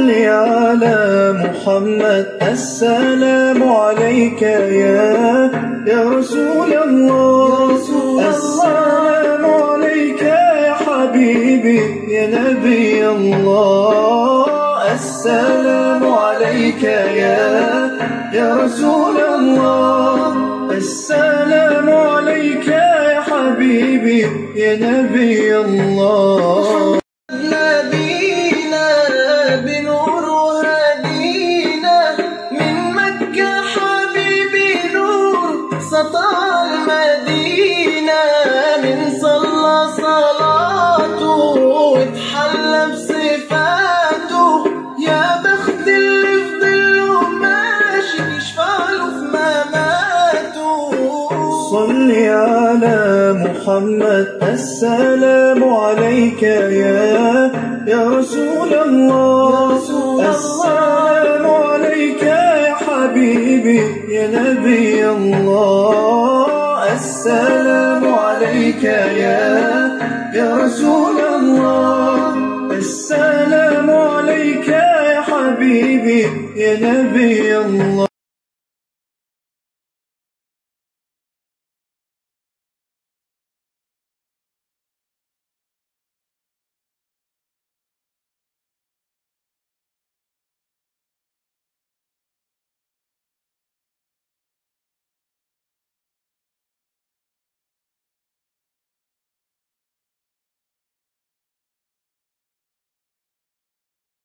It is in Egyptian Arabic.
صل على محمد السلام عليك يا يا رسول الله السلام عليك يا حبيبي يا نبي الله السلام عليك يا يا رسول الله السلام عليك يا حبيبي يا نبي الله نبينا بنور هدينا من مكة حبيبي نور سطع المدينة من صلى صلاته واتحلى بصفاته يا بخت اللي في ظله ماشي يشفع له في مماته صل على محمد السلام عليك يا يا رسول الله السلام عليك يا حبيبي يا نبي الله السلام عليك يا يا رسول الله السلام عليك يا حبيبي يا نبي الله